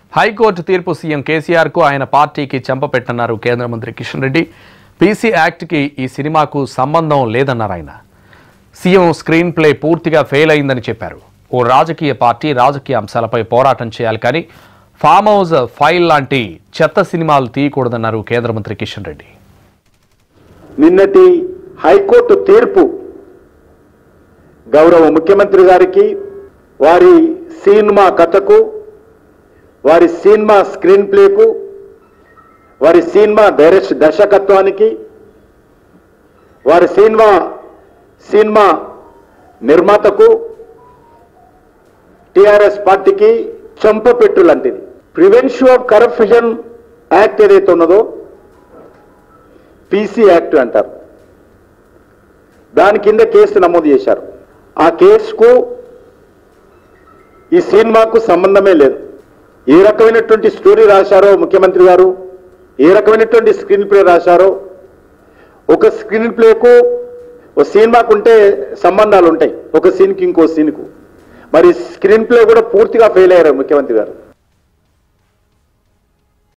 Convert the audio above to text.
high court తీర్పు CM KCR కు ఆయన పార్టీకి చెంపపెట్టన్నారు కేంద్ర మంత్రి కిషన్ రెడ్డి పీసీ యాక్ట్కి ఈ సినిమాకు సంబంధం లేదన్నారు ఆయన సీఎం స్క్రీన్ ప్లే పూర్తిగా ఫెయిల్ అయిందని చెప్పారు ఓ రాజకీయ పార్టీ రాజకీయ అంశాలపై పోరాటం చేయాలి కానీ ఫామ్ హౌస్ ఫైల్ లాంటి చెత్త సినిమాలు తీయకూడదన్నారు కేంద్ర మంత్రి కిషన్ రెడ్డి నిన్నటి హైకోర్టు తీర్పు గౌరవ ముఖ్యమంత్రి గారికి వారి సినిమా కథకు వారి సినిమా స్క్రీన్ ప్లేకు వారి సినిమా డైరెక్ట్ దర్శకత్వానికి వారి సినిమా సినిమా నిర్మాతకు టిఆర్ఎస్ పార్టీకి చంపపెట్టు లాంటిది ప్రివెన్షన్ ఆఫ్ కరప్షన్ యాక్ట్ ఏదైతే ఉన్నదో పీసీ యాక్ట్ అంటారు దాని కింద కేసు నమోదు చేశారు ఆ కేసుకు ఈ సినిమాకు సంబంధమే లేదు ఏ రకమైనటువంటి స్టోరీ రాశారో ముఖ్యమంత్రి గారు ఏ రకమైనటువంటి స్క్రీన్ ప్లే రాశారో ఒక స్క్రీన్ ప్లేకు ఒక సినిమాకు ఉంటే సంబంధాలు ఉంటాయి ఒక సీన్కి ఇంకో సీన్కు మరి స్క్రీన్ ప్లే కూడా పూర్తిగా ఫెయిల్ అయ్యారు ముఖ్యమంత్రి గారు